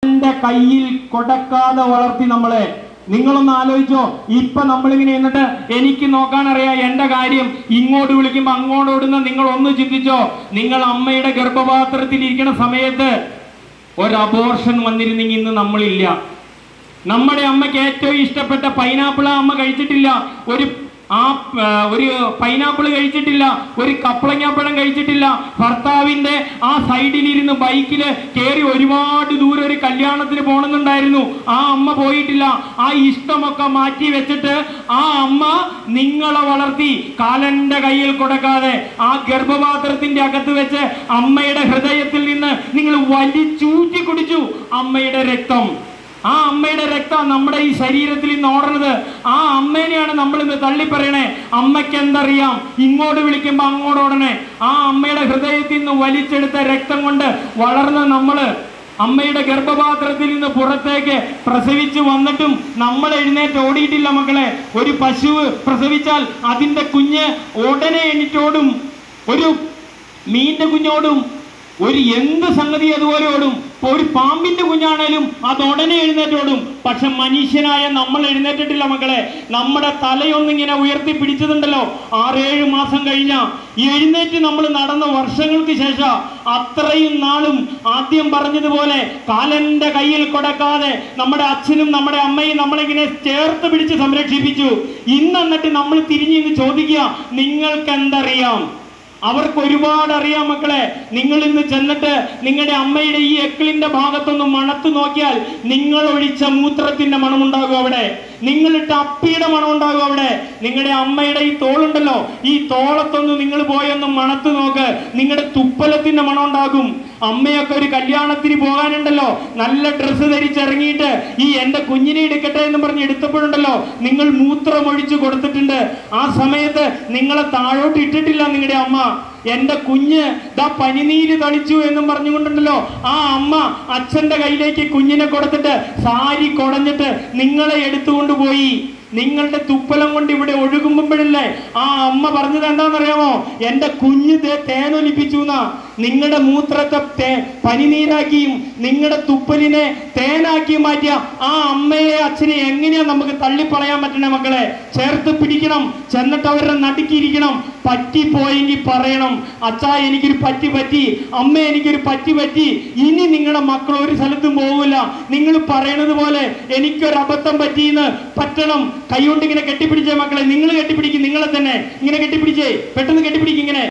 എന്റെ കയ്യിൽ കൊടുക്കാതെ വളർത്തി നമ്മളെ നിങ്ങളൊന്ന് ആലോചിച്ചോ ഇപ്പൊ നമ്മളിങ്ങനെ എന്നിട്ട് എനിക്ക് നോക്കാൻ അറിയാം എന്റെ കാര്യം ഇങ്ങോട്ട് വിളിക്കുമ്പോ അങ്ങോട്ട് ഓടുന്ന നിങ്ങൾ ഒന്ന് ചിന്തിച്ചോ നിങ്ങൾ അമ്മയുടെ ഗർഭപാത്രത്തിൽ ഇരിക്കുന്ന സമയത്ത് ഒരു അബോർഷൻ വന്നിരുന്നെങ്കിൽ ഇന്ന് നമ്മളില്ല നമ്മുടെ അമ്മയ്ക്ക് ഏറ്റവും ഇഷ്ടപ്പെട്ട പൈനാപ്പിൾ അമ്മ കഴിച്ചിട്ടില്ല ഒരു ആ ആ, ഒരു പൈനാപ്പിൾ കഴിച്ചിട്ടില്ല ഒരു കപ്പളങ്ങാപ്പഴം കഴിച്ചിട്ടില്ല ഭർത്താവിന്റെ ആ സൈഡിലിരുന്ന് ബൈക്കിൽ കയറി ഒരുപാട് ദൂരം ഒരു കല്യാണത്തിന് പോകണമെന്നുണ്ടായിരുന്നു ആ അമ്മ പോയിട്ടില്ല ആ ഇഷ്ടമൊക്കെ മാറ്റി വെച്ചിട്ട് ആ അമ്മ നിങ്ങളെ വളർത്തി കാലന്റെ കയ്യിൽ കൊടുക്കാതെ ആ ഗർഭപാത്രത്തിന്റെ അകത്ത് വെച്ച് അമ്മയുടെ ഹൃദയത്തിൽ നിന്ന് നിങ്ങൾ വലിച്ചൂറ്റി കുടിച്ചു അമ്മയുടെ രക്തം ആ അമ്മയുടെ രക്തം നമ്മുടെ ഈ ശരീരത്തിൽ ഇന്ന് ഓടണത് ആ അമ്മേനെയാണ് നമ്മൾ ഇന്ന് തള്ളിപ്പറയണേ അമ്മയ്ക്ക് എന്തറിയാം ഇങ്ങോട്ട് വിളിക്കുമ്പോ അങ്ങോട്ട് ഓടണേ ആ അമ്മയുടെ ഹൃദയത്തിൽ നിന്ന് വലിച്ചെടുത്ത രക്തം കൊണ്ട് വളർന്ന നമ്മള് അമ്മയുടെ ഗർഭപാത്രത്തിൽ നിന്ന് പുറത്തേക്ക് പ്രസവിച്ച് വന്നിട്ടും നമ്മൾ എഴുന്നേറ്റ് ഓടിയിട്ടില്ല മക്കളെ ഒരു പശു പ്രസവിച്ചാൽ അതിന്റെ കുഞ്ഞ് ഉടനെ എണീറ്റോടും ഒരു മീനിന്റെ കുഞ്ഞോടും ഒരു എന്ത് സംഗതി അതുപോലെ ഓടും ഇപ്പൊ ഒരു പാമ്പിന്റെ കുഞ്ഞാണേലും അത് ഉടനെ എഴുന്നേറ്റോടും പക്ഷെ മനുഷ്യനായ നമ്മൾ എഴുന്നേറ്റിട്ടില്ല മക്കളെ നമ്മുടെ തലയൊന്നിങ്ങനെ ഉയർത്തി പിടിച്ചതുണ്ടല്ലോ ആറേഴ് മാസം കഴിഞ്ഞ എഴുന്നേറ്റ് നമ്മൾ നടന്ന വർഷങ്ങൾക്ക് ശേഷം അത്രയും നാളും ആദ്യം പറഞ്ഞതുപോലെ കാലന്റെ കയ്യിൽ കൊടുക്കാതെ നമ്മുടെ അച്ഛനും നമ്മുടെ അമ്മയും നമ്മളിങ്ങനെ ചേർത്ത് പിടിച്ച് സംരക്ഷിപ്പിച്ചു ഇന്ന് എന്നിട്ട് നമ്മൾ തിരിഞ്ഞിങ്ങ് ചോദിക്കുക നിങ്ങൾക്ക് എന്തറിയാം അവർക്ക് ഒരുപാട് അറിയാം മക്കളെ നിങ്ങൾ ഇന്ന് ചെന്നിട്ട് നിങ്ങളുടെ അമ്മയുടെ ഈ എക്കിളിന്റെ ഭാഗത്തൊന്ന് മണത്ത് നോക്കിയാൽ നിങ്ങൾ ഒഴിച്ച മൂത്രത്തിന്റെ മണമുണ്ടാകും അവിടെ നിങ്ങളിട്ട അപ്പിയുടെ മണമുണ്ടാകും അവിടെ നിങ്ങളുടെ അമ്മയുടെ ഈ തോളുണ്ടല്ലോ ഈ തോളത്തൊന്ന് നിങ്ങൾ പോയൊന്ന് മണത്ത് നോക്ക് നിങ്ങളുടെ തുപ്പലത്തിന്റെ മണം ഉണ്ടാകും അമ്മയൊക്കെ ഒരു കല്യാണത്തിന് പോകാനുണ്ടല്ലോ നല്ല ഡ്രസ്സ് ധരിച്ചിറങ്ങിയിട്ട് ഈ എന്റെ കുഞ്ഞിനെ എടുക്കട്ടെ എന്ന് പറഞ്ഞ് എടുത്തപ്പോഴുണ്ടല്ലോ നിങ്ങൾ മൂത്രമൊഴിച്ച് കൊടുത്തിട്ടുണ്ട് ആ സമയത്ത് നിങ്ങളെ താഴോട്ട് ഇട്ടിട്ടില്ല നിങ്ങളുടെ അമ്മ എന്റെ കുഞ്ഞ് ദാ പനിനീര് തളിച്ചു എന്നും പറഞ്ഞുകൊണ്ടുണ്ടല്ലോ ആ അമ്മ അച്ഛന്റെ കയ്യിലേക്ക് കുഞ്ഞിനെ കൊടുത്തിട്ട് സാരി കുടഞ്ഞിട്ട് നിങ്ങളെ എടുത്തുകൊണ്ട് പോയി നിങ്ങളുടെ തുപ്പലം കൊണ്ട് ഇവിടെ ഒഴുകുമ്പോഴല്ലേ ആ അമ്മ പറഞ്ഞത് എന്താണെന്നറിയാമോ എന്റെ കുഞ്ഞ് ദേ തേനൊലിപ്പിച്ചു എന്നാ നിങ്ങളുടെ മൂത്രത്തെ തേ പനിനീരാക്കിയും നിങ്ങളുടെ തുപ്പലിനെ തേനാക്കി മാറ്റിയ ആ അമ്മയെ അച്ഛനെ എങ്ങനെയാ നമുക്ക് തള്ളിപ്പളയാൻ പറ്റണേ മക്കളെ ചേർത്ത് പിടിക്കണം ചെന്നിട്ട് അവരുടെ നടുക്കിയിരിക്കണം പറ്റിപ്പോയെങ്കിൽ പറയണം അച്ഛാ എനിക്കൊരു പറ്റി പറ്റി അമ്മ എനിക്കൊരു പറ്റി പറ്റി ഇനി നിങ്ങളുടെ മക്കൾ ഒരു സ്ഥലത്തും പോകില്ല നിങ്ങൾ പറയണത് പോലെ എനിക്കൊരു അബദ്ധം പറ്റിയെന്ന് പറ്റണം കൈകൊണ്ട് ഇങ്ങനെ കെട്ടിപ്പിടിച്ചേ മക്കളെ നിങ്ങൾ കെട്ടിപ്പിടിക്കും നിങ്ങളെ തന്നെ ഇങ്ങനെ കെട്ടിപ്പിടിച്ചേ പെട്ടെന്ന് കെട്ടിപ്പിടിക്കും ഇങ്ങനെ